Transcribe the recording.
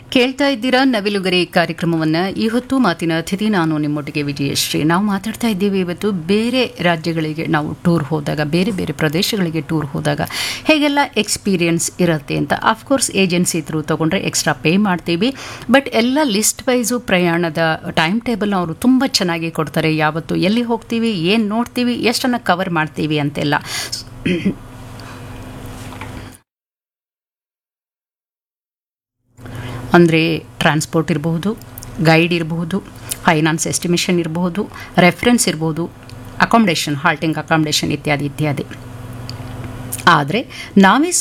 ಕೇಳ್ತಾ ಇದ್ದೀರಾ ನವಿಲುಗರಿ ಕಾರ್ಯಕ್ರಮವನ್ನು ಈ ಹೊತ್ತು ಮಾತಿನ ಅತಿಥಿ ನಾನು ನಿಮ್ಮೊಟ್ಟಿಗೆ ವಿಜಯಶ್ರೀ ನಾವು ಮಾತಾಡ್ತಾ ಇದ್ದೀವಿ ಇವತ್ತು ಬೇರೆ ರಾಜ್ಯಗಳಿಗೆ ನಾವು ಟೂರ್ ಹೋದಾಗ ಬೇರೆ ಬೇರೆ ಪ್ರದೇಶಗಳಿಗೆ ಟೂರ್ ಹೋದಾಗ ಹೇಗೆಲ್ಲ ಎಕ್ಸ್ಪೀರಿಯನ್ಸ್ ಇರುತ್ತೆ ಅಂತ ಅಫ್ಕೋರ್ಸ್ ಏಜೆನ್ಸಿ ಥ್ರೂ ತೊಗೊಂಡ್ರೆ ಎಕ್ಸ್ಟ್ರಾ ಪೇ ಮಾಡ್ತೀವಿ ಬಟ್ ಎಲ್ಲ ಲಿಸ್ಟ್ ವೈಸು ಪ್ರಯಾಣದ ಟೈಮ್ ಟೇಬಲ್ನ ಅವರು ತುಂಬ ಚೆನ್ನಾಗಿ ಕೊಡ್ತಾರೆ ಯಾವತ್ತು ಎಲ್ಲಿ ಹೋಗ್ತೀವಿ ಏನು ನೋಡ್ತೀವಿ ಎಷ್ಟನ್ನು ಕವರ್ ಮಾಡ್ತೀವಿ ಅಂತೆಲ್ಲ ಅಂದರೆ ಟ್ರಾನ್ಸ್ಪೋರ್ಟ್ ಇರಬಹುದು ಗೈಡ್ ಇರಬಹುದು ಫೈನಾನ್ಸ್ ಎಸ್ಟಿಮೇಷನ್ ಇರಬಹುದು ರೆಫರೆನ್ಸ್ ಇರ್ಬೋದು ಅಕಾಮಿಡೇಷನ್ ಹಾಲ್ಟಿಂಗ್ ಅಕಾಮಿಡೇಷನ್ ಇತ್ಯಾದಿ ಇತ್ಯಾದಿ ಆದರೆ ನಾವೇ